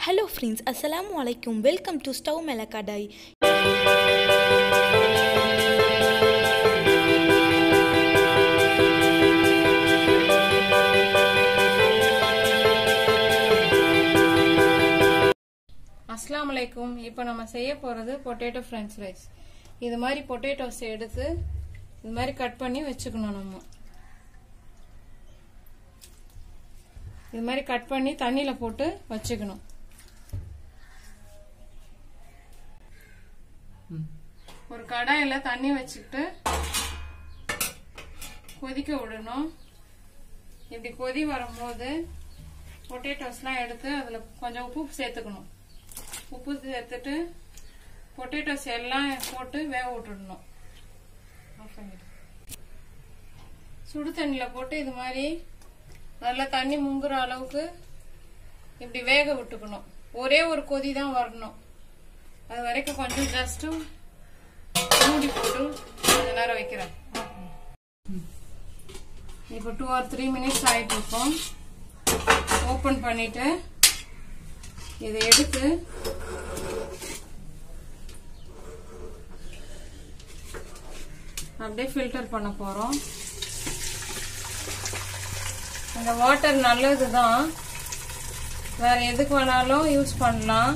hello friends அஸ்ஸலாமு அலைக்கும் welcome to stove மேல கடாய் அஸ்லாம் வலைக்கும் இப்போ நம்ம செய்ய போகிறது பொட்டேட்டோ ஃப்ரெஞ்ச் ரைஸ் இது மாதிரி பொட்டேட்டோஸ் எடுத்து இது மாதிரி கட் பண்ணி வச்சுக்கணும் நம்ம இது மாதிரி கட் பண்ணி தண்ணியில் போட்டு வச்சுக்கணும் ஒரு கடாயில் தண்ணி வச்சுக்கிட்டு கொதிக்க விடணும் இப்படி கொதி வரும்போது பொட்டேட்டோஸ்லாம் எடுத்து அதில் கொஞ்சம் உப்பு சேர்த்துக்கணும் உப்பு சேர்த்துட்டு பொட்டேட்டோஸ் எல்லாம் போட்டு வேக விட்டுடணும் ஆஃப் பண்ணிட்டு சுடு தண்ணியில் போட்டு இது மாதிரி நல்லா தண்ணி முங்குற அளவுக்கு இப்படி வேக விட்டுக்கணும் ஒரே ஒரு கொதி தான் வரணும் அது வரைக்கும் கொஞ்சம் ஜஸ்ட்டு மூடி போட்டு கொஞ்ச நேரம் வைக்கிறேன் இப்போ டூ ஆர் த்ரீ மினிட்ஸ் ஆயிட்டு இருக்கோம் ஓப்பன் பண்ணிட்டு இதை எடுத்து அப்படியே ஃபில்டர் பண்ண போறோம் இந்த வாட்டர் நல்லது தான் வேற எதுக்கு வேணாலும் யூஸ் பண்ணலாம்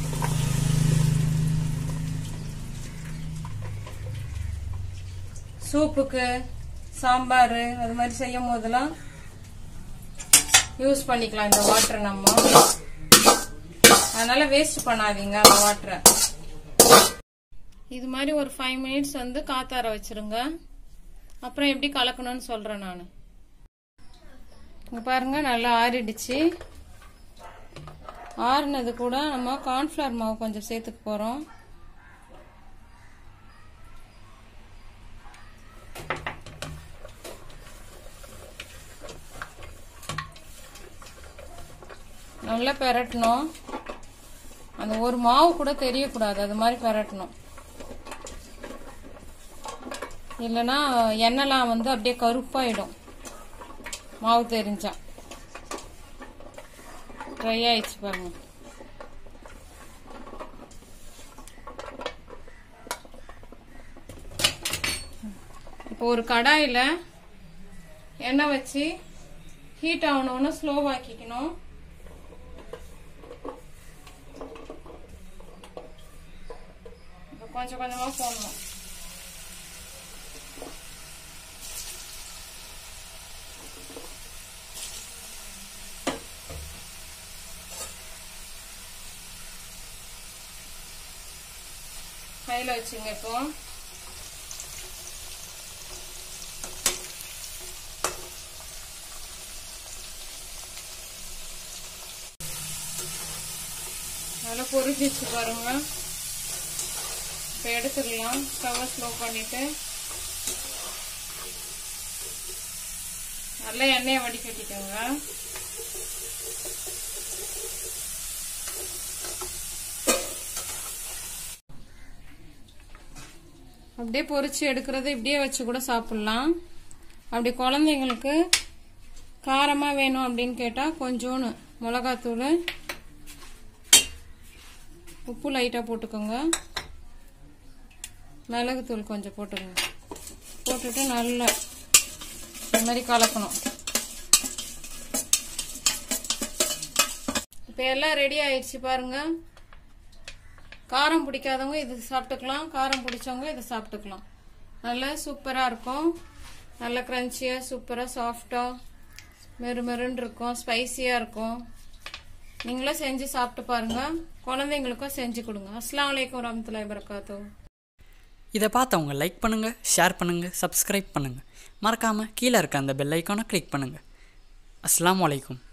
சூப்புக்கு சாம்பார் அது மாதிரி செய்யும் போதெல்லாம் யூஸ் பண்ணிக்கலாம் இந்த வாட்டரை நம்ம அதனால வேஸ்ட் பண்ணாதீங்க அந்த வாட்டரை இது மாதிரி ஒரு ஃபைவ் மினிட்ஸ் வந்து காத்தார வச்சிருங்க அப்புறம் எப்படி கலக்கணும்னு சொல்றேன் நான் இங்க பாருங்க நல்லா ஆறிடுச்சு ஆறுனது கூட நம்ம கார்ன்ஃபிளவர் மாவு கொஞ்சம் சேர்த்துக்க போறோம் நல்லா பெரட்டணும் அந்த ஒரு மாவு கூட தெரியக்கூடாது அது மாதிரி பெரட்டணும் இல்லைன்னா எண்ணெய்லாம் வந்து அப்படியே கருப்பாயிடும் மாவு தெரிஞ்சா ட்ரை ஆயிடுச்சு பாருங்க இப்போ ஒரு கடாயில் எண்ணெய் வச்சு ஹீட் ஆகணும்னு ஸ்லோவாக்கிக்கணும் கொஞ்சம் கொஞ்சமா போடணும் கையில் வச்சுங்க இப்போ நல்லா பொரிச்சிச்சு பாருங்க இப்போ எடுத்துடலாம் ஸ்டவ்வை ஸ்லோ பண்ணிட்டு நல்லா எண்ணெயை வடிகட்டிக்கோங்க அப்படியே பொரிச்சு எடுக்கிறத இப்படியே வச்சு கூட சாப்பிடலாம் அப்படி குழந்தைங்களுக்கு காரமாக வேணும் அப்படின்னு கேட்டால் கொஞ்சோன்னு மிளகாத்தூள் உப்பு லைட்டாக போட்டுக்கோங்க மிளகுத்தூள் கொஞ்சம் போட்டுக்கோங்க போட்டுட்டு நல்லா இந்த மாதிரி கலக்கணும் இப்போ எல்லாம் ரெடி ஆயிடுச்சு பாருங்க காரம் பிடிக்காதவங்க இது சாப்பிட்டுக்கலாம் காரம் பிடிச்சவங்க இதை சாப்பிட்டுக்கலாம் நல்லா சூப்பராக இருக்கும் நல்லா க்ரன்ச்சியாக சூப்பராக சாஃப்டாக மெரு மெருன்னு இருக்கும் ஸ்பைசியாக இருக்கும் நீங்களும் செஞ்சு சாப்பிட்டு பாருங்க குழந்தைங்களுக்கும் செஞ்சு கொடுங்க அஸ்லாம் வலைக்கம் வரமத்துல்லாய் வரகாத்தூ இதை பார்த்தவங்க லைக் பண்ணுங்கள் ஷேர் பண்ணுங்கள் சப்ஸ்கிரைப் பண்ணுங்கள் மறக்காமல் கீழே இருக்க அந்த பெல் ஐக்கானை கிளிக் பண்ணுங்கள் அஸ்ஸலாமு அலைக்கும்